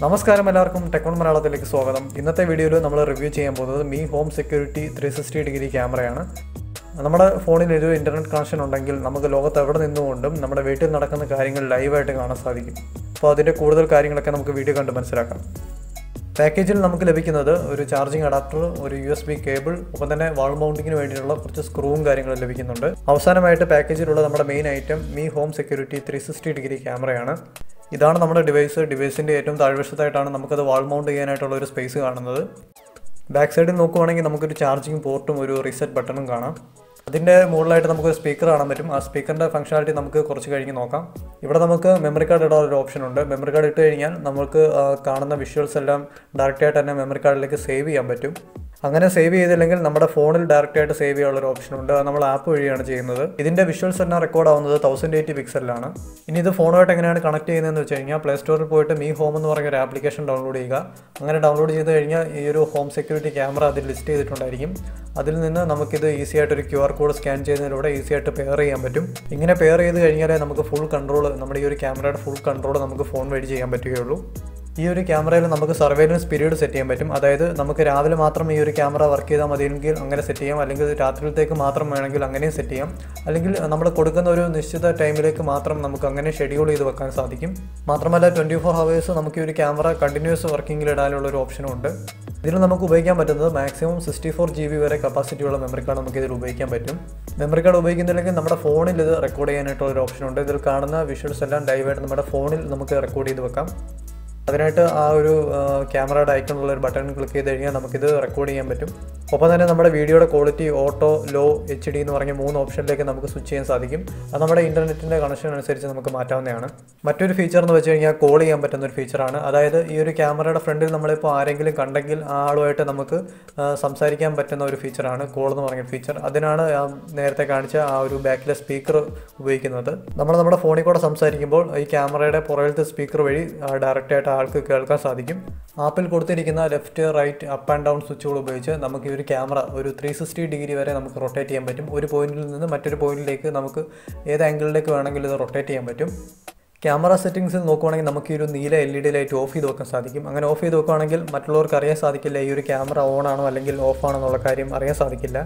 നമസ്കാരം എല്ലാവർക്കും ടെക്നോൺ മലയാളത്തിലേക്ക് സ്വാഗതം ഇന്നത്തെ വീഡിയോയിൽ നമ്മൾ റിവ്യൂ ചെയ്യാൻ പോകുന്നത് Mi home security three sixty degree ക്യാമറയാണ് നമ്മുടെ ഫോണിൽ ഒരു ഇൻ്റർനെറ്റ് കണക്ഷൻ ഉണ്ടെങ്കിൽ നമുക്ക് ലോകത്ത് എവിടെ നിന്നുകൊണ്ടും നമ്മുടെ വീട്ടിൽ നടക്കുന്ന കാര്യങ്ങൾ ലൈവായിട്ട് കാണാൻ സാധിക്കും അപ്പോൾ അതിൻ്റെ കൂടുതൽ കാര്യങ്ങളൊക്കെ നമുക്ക് വീഡിയോ കണ്ട് മനസ്സിലാക്കാം പാക്കേജിൽ നമുക്ക് ലഭിക്കുന്നത് ഒരു ചാർജിങ് അഡാപ്റ്റർ ഒരു യു എസ് ബി കേബിൾ ഒപ്പം തന്നെ വാൾ മൗണ്ടിങ്ങിന് വേണ്ടിയിട്ടുള്ള കുറച്ച് സ്ക്രൂവും കാര്യങ്ങളും ലഭിക്കുന്നുണ്ട് അവസാനമായിട്ട് പാക്കേജിലുള്ള നമ്മുടെ main item Mi home security three sixty degree ക്യാമറയാണ് ഇതാണ് നമ്മുടെ ഡിവൈസ് ഡിവൈസിൻ്റെ ഏറ്റവും താഴ്വശത്തായിട്ടാണ് നമുക്കത് വാൾ മൗണ്ട് ചെയ്യാനായിട്ടുള്ള ഒരു സ്പേസ് കാണുന്നത് ബാക്ക് സൈഡിൽ നോക്കുവാണെങ്കിൽ നമുക്കൊരു ചാർജിങ് പോർട്ടും ഒരു റീസെറ്റ് ബട്ടണും കാണാം അതിൻ്റെ മുകളിലായിട്ട് നമുക്കൊരു സ്പീക്കർ കാണാൻ പറ്റും ആ സ്പീക്കറിൻ്റെ ഫംഗ്ഷനാലിറ്റി നമുക്ക് കുറച്ച് കഴിഞ്ഞ് നോക്കാം ഇവിടെ നമുക്ക് മെമ്മറി കാർഡ് ഇടാൻ ഒരു ഓപ്ഷൻ ഉണ്ട് മെമ്മറി കാർഡ് ഇട്ട് കഴിഞ്ഞാൽ നമുക്ക് ആ, കാണുന്ന വിഷ്വൽസ് എല്ലാം ഡയറക്റ്റായിട്ട് തന്നെ മെമ്മറി കാർഡിലേക്ക് സേവ് ചെയ്യാൻ പറ്റും അങ്ങനെ സേവ് ചെയ്തില്ലെങ്കിൽ നമ്മുടെ ഫോണിൽ ഡയറക്റ്റ് ആയിട്ട് സേവ് ചെയ്യാനുള്ള ഒരു ഓപ്ഷൻ ഉണ്ട് അത് നമ്മൾ ആപ്പ് വഴിയാണ് ചെയ്യുന്നത് ഇതിന്റെ വിഷ്വൽസ് എല്ലാം റെക്കോർഡ് ആവുന്നത് തൗസൻഡ് എയ്റ്റി പിക്സലിലാണ് ഇനി ഇത് ഫോണുമായിട്ട് എങ്ങനെയാണ് കണക്ട് ചെയ്യുന്നതെന്ന് വെച്ച് കഴിഞ്ഞാൽ പ്ലേ സ്റ്റോറിൽ പോയിട്ട് മീ ഹോം എന്ന് പറഞ്ഞ ഒരു ആപ്ലിക്കേഷൻ ഡൗൺലോഡ് ചെയ്യുക അങ്ങനെ ഡൗൺലോഡ് ചെയ്ത് കഴിഞ്ഞാൽ ഈ ഒരു ഹോം സെക്യൂരിറ്റി ക്യാമറ അതിൽ ലിസ്റ്റ് ചെയ്തിട്ടുണ്ടായിരിക്കും അതിൽ നിന്ന് നമുക്കിത് ഈസി ആയിട്ട് ഒരു ക്യു ആർ കോഡ് സ്കാൻ ചെയ്യുന്നതിലൂടെ ഈസി ആയിട്ട് പെയർ ചെയ്യാൻ പറ്റും ഇങ്ങനെ പെയർ ചെയ്ത് കഴിഞ്ഞാലേ നമുക്ക് ഫുൾ കൺട്രോൾ നമ്മുടെ ഈ ഒരു ക്യാമറയുടെ ഫുൾ കൺട്രോൾ നമുക്ക് ഫോൺ വഴി ചെയ്യാൻ പറ്റുകയുള്ളൂ ഈ ഒരു ക്യാമറയിൽ നമുക്ക് സർവൈലൻസ് പീരീഡ് സെറ്റ് ചെയ്യാൻ പറ്റും അതായത് നമുക്ക് രാവിലെ മാത്രം ഈ ഒരു ക്യാമറ വർക്ക് ചെയ്താൽ മതിയെങ്കിൽ അങ്ങനെ സെറ്റ് ചെയ്യാം അല്ലെങ്കിൽ രാത്രിയിലത്തേക്ക് മാത്രം വേണമെങ്കിൽ അങ്ങനെയും സെറ്റ് ചെയ്യാം അല്ലെങ്കിൽ നമ്മൾ കൊടുക്കുന്ന ഒരു നിശ്ചിത ടൈമിലേക്ക് മാത്രം നമുക്ക് അങ്ങനെ ഷെഡ്യൂൾ ചെയ്ത് വെക്കാൻ സാധിക്കും മാത്രമല്ല ട്വൻറ്റി ഫോർ ഹവേഴ്സ് നമുക്ക് ഈ ഒരു ക്യാമറ കണ്ടിന്യൂസ് വർക്കിംഗിൽ ഇടാനുള്ള ഒരു ഓപ്ഷനും ഉണ്ട് ഇതിൽ നമുക്ക് ഉപയോഗിക്കാൻ പറ്റുന്നത് maximum sixty four G B വരെ കപ്പാസിറ്റിയുള്ള മെമ്മറി കാർഡ് നമുക്ക് ഇതിൽ ഉപയോഗിക്കാൻ പറ്റും മെമ്മറി കാർഡ് ഉപയോഗിക്കുന്നില്ലെങ്കിൽ നമ്മുടെ ഫോണിൽ ഇത് റെക്കോർഡ് ചെയ്യാനായിട്ടുള്ള ഒരു ഓപ്ഷൻ ഉണ്ട് ഇതിൽ കാണുന്ന വിഷ്വൽസ് എല്ലാം ലൈവായിട്ട് നമ്മുടെ ഫോണിൽ നമുക്ക് റെക്കോർഡ് ചെയ്ത് വെക്കാം അതിനായിട്ട് ആ ഒരു ക്യാമറയുടെ ഐക്കണുള്ള ഒരു ബട്ടൺ ക്ലിക്ക് ചെയ്ത് കഴിഞ്ഞാൽ നമുക്കിത് റെക്കോർഡ് ചെയ്യാൻ പറ്റും ഒപ്പം തന്നെ നമ്മുടെ വീഡിയോയുടെ quality auto low H D എന്ന് പറഞ്ഞ മൂന്ന് ഓപ്ഷനിലേക്ക് നമുക്ക് സ്വിച്ച് ചെയ്യാൻ സാധിക്കും അത് നമ്മുടെ ഇൻ്റർനെറ്റിൻ്റെ കണക്ഷൻ അനുസരിച്ച് നമുക്ക് മാറ്റാവുന്നതാണ് മറ്റൊരു ഫീച്ചർ എന്ന് വെച്ച് കഴിഞ്ഞാൽ കോൾ ചെയ്യാൻ പറ്റുന്ന ഒരു ഫീച്ചറാണ് അതായത് ഈ ഒരു ക്യാമറയുടെ ഫ്രണ്ടിൽ നമ്മളിപ്പോൾ ആരെങ്കിലും കണ്ടെങ്കിൽ ആ ആളുമായിട്ട് നമുക്ക് ആ, സംസാരിക്കാൻ പറ്റുന്ന ഒരു ഫീച്ചറാണ് കോൾ എന്ന് പറഞ്ഞ ഫീച്ചർ അതിനാണ് ആ നേരത്തെ കാണിച്ച ആ ഒരു ബാക്കിലെ സ്പീക്കർ ഉപയോഗിക്കുന്നത് നമ്മൾ നമ്മുടെ ഫോണിൽ കൂടെ സംസാരിക്കുമ്പോൾ ഈ ക്യാമറയുടെ പുറകിലത്തെ സ്പീക്കർ വഴി ഡയറക്റ്റ് ആയിട്ട് ആൾക്ക് കേൾക്കാൻ സാധിക്കും ആപ്പിൽ കൊടുത്തിരിക്കുന്ന left right up and down സ്വിച്ചുകൾ ഉപയോഗിച്ച് നമുക്ക് ഈ ഒരു ക്യാമറ ഒരു ത്രീ സിക്സ്റ്റി ഡിഗ്രി വരെ നമുക്ക് റൊട്ടേറ്റ് ചെയ്യാൻ പറ്റും ഒരു പോയിന്റിൽ നിന്ന് മറ്റൊരു പോയിന്റിലേക്ക് നമുക്ക് ഏത് ആംഗിളിലേക്ക് വേണമെങ്കിലും ഇത് റൊട്ടേറ്റ് ചെയ്യാൻ പറ്റും ക്യാമറ സെറ്റിംഗ്സിൽ നോക്കുവാണെങ്കിൽ നമുക്ക് ഈ ഒരു നീല L E D light off ചെയ്ത് വെക്കാൻ സാധിക്കും അങ്ങനെ ഓഫ് ചെയ്ത് വെക്കുകയാണെങ്കിൽ മറ്റുള്ളവർക്ക് അറിയാൻ സാധിക്കില്ല ഈ ഒരു ക്യാമറ ഓൺ ആണോ അല്ലെങ്കിൽ ഓഫ് ആണോ എന്നുള്ള കാര്യം അറിയാൻ സാധിക്കില്ല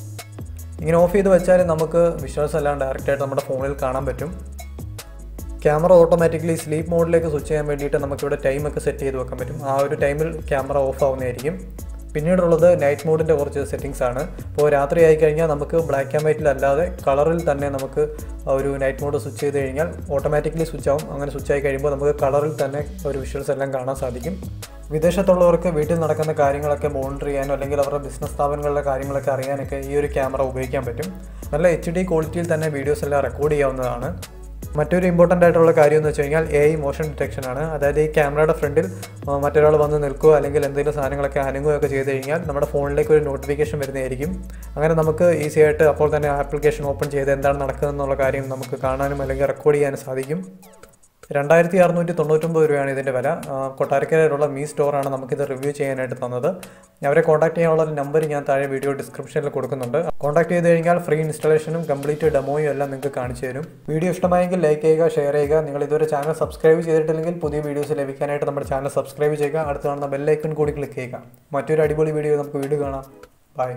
ഇങ്ങനെ ഓഫ് ചെയ്ത് വെച്ചാൽ നമുക്ക് വിഷ്വൽസ് എല്ലാം ഡയറക്റ്റായിട്ട് നമ്മുടെ ഫോണിൽ കാണാൻ പറ്റും ക്യാമറ ഓട്ടോമാറ്റിക്കലി സ്ലീപ്പ് മോഡിലേക്ക് സ്വിച്ച് ചെയ്യാൻ വേണ്ടിയിട്ട് നമുക്കിവിടെ ടൈമൊക്കെ സെറ്റ് ചെയ്ത് വെക്കാൻ പറ്റും ആ ഒരു ടൈമിൽ ക്യാമറ ഓഫ് ആവുന്നതായിരിക്കും പിന്നീടുള്ളത് നൈറ്റ് മോഡിൻ്റെ കുറച്ച് സെറ്റിങ്സ് ആണ് ഇപ്പോൾ രാത്രി ആയി കഴിഞ്ഞാൽ നമുക്ക് ബ്ലാക്ക് ആൻഡ് വൈറ്റിൽ അല്ലാതെ കളറിൽ തന്നെ നമുക്ക് ഒരു നൈറ്റ് മോഡ് സ്വിച്ച് ചെയ്ത് കഴിഞ്ഞാൽ ഓട്ടോമാറ്റിക്കലി സ്വിച്ച് ആവും അങ്ങനെ സ്വിച്ച് ആയി കഴിയുമ്പോൾ നമുക്ക് കളറിൽ തന്നെ ഒരു വിഷ്വൽസ് എല്ലാം കാണാൻ സാധിക്കും വിദേശത്തുള്ളവർക്ക് വീട്ടിൽ നടക്കുന്ന കാര്യങ്ങളൊക്കെ മോണിറ്റർ ചെയ്യാനോ അല്ലെങ്കിൽ അവരുടെ ബിസിനസ് സ്ഥാപനങ്ങളിലെ കാര്യങ്ങളൊക്കെ അറിയാനൊക്കെ ഈ ഒരു ക്യാമറ ഉപയോഗിക്കാൻ പറ്റും നല്ല എച്ച് ഡി ക്വാളിറ്റിയിൽ തന്നെ വീഡിയോസ് എല്ലാം റെക്കോർഡ് ചെയ്യാവുന്നതാണ് മറ്റൊരു ഇമ്പോർട്ടൻ്റ് ആയിട്ടുള്ള കാര്യം എന്ന് വെച്ച് കഴിഞ്ഞാൽ എ ഐ മോഷൻ ഡിറ്റക്ഷൻ ആണ് അതായത് ഈ ക്യാമറയുടെ ഫ്രണ്ടിൽ ആ, മറ്റൊരാൾ വന്ന് നിൽക്കുകയോ അല്ലെങ്കിൽ എന്തെങ്കിലും സാധനങ്ങളൊക്കെ അനങ്ങുകയൊക്കെ ചെയ്ത് കഴിഞ്ഞാൽ നമ്മുടെ ഫോണിലേക്ക് ഒരു നോട്ടിഫിക്കേഷൻ വരുന്നതായിരിക്കും അങ്ങനെ നമുക്ക് ഈസി ആയിട്ട് അപ്പോൾ തന്നെ ആപ്ലിക്കേഷൻ ഓപ്പൺ ചെയ്ത് എന്താണ് നടക്കുന്നത് എന്നുള്ള കാര്യം നമുക്ക് കാണാനും അല്ലെങ്കിൽ റെക്കോർഡ് ചെയ്യാനും സാധിക്കും രണ്ടായിരത്തി അറുന്നൂറ്റി തൊണ്ണൂറ്റൊമ്പത് രൂപയാണ് ഇതിൻ്റെ വില ആ, കൊട്ടാരക്കരയിലുള്ള മീ സ്റ്റോറാണ് നമുക്കിത് റിവ്യൂ ചെയ്യാനായിട്ട് തന്നത് അവരെ കോൺടാക്ട് ചെയ്യാനുള്ള നമ്പർ ഞാൻ താഴെ വീഡിയോ ഡിസ്ക്രിപ്ഷനിൽ കൊടുക്കുന്നുണ്ട് കോൺടാക്ട് ചെയ്ത് കഴിഞ്ഞാൽ ഫ്രീ ഇൻസ്റ്റാളേഷനും കംപ്ലീറ്റ് ഡെമോയും എല്ലാം നിങ്ങൾക്ക് കാണിച്ചു തരും വീഡിയോ ഇഷ്ടമായെങ്കിൽ ലൈക്ക് ചെയ്യുക ഷെയർ ചെയ്യുക നിങ്ങൾ ഇതുവരെ ചാനൽ സബ്സ്ക്രൈബ് ചെയ്തിട്ടില്ലെങ്കിൽ പുതിയ വീഡിയോസ് ലഭിക്കാനായിട്ട് നമ്മുടെ ചാനൽ സബ്സ്ക്രൈബ് ചെയ്യുക അടുത്ത് കാണുന്ന ബെല്ലൈക്കൺ കൂടി ക്ലിക്ക് ചെയ്യുക മറ്റൊരു അടിപൊളി വീഡിയോ നമുക്ക് വീഡിയോ കാണാം ബൈ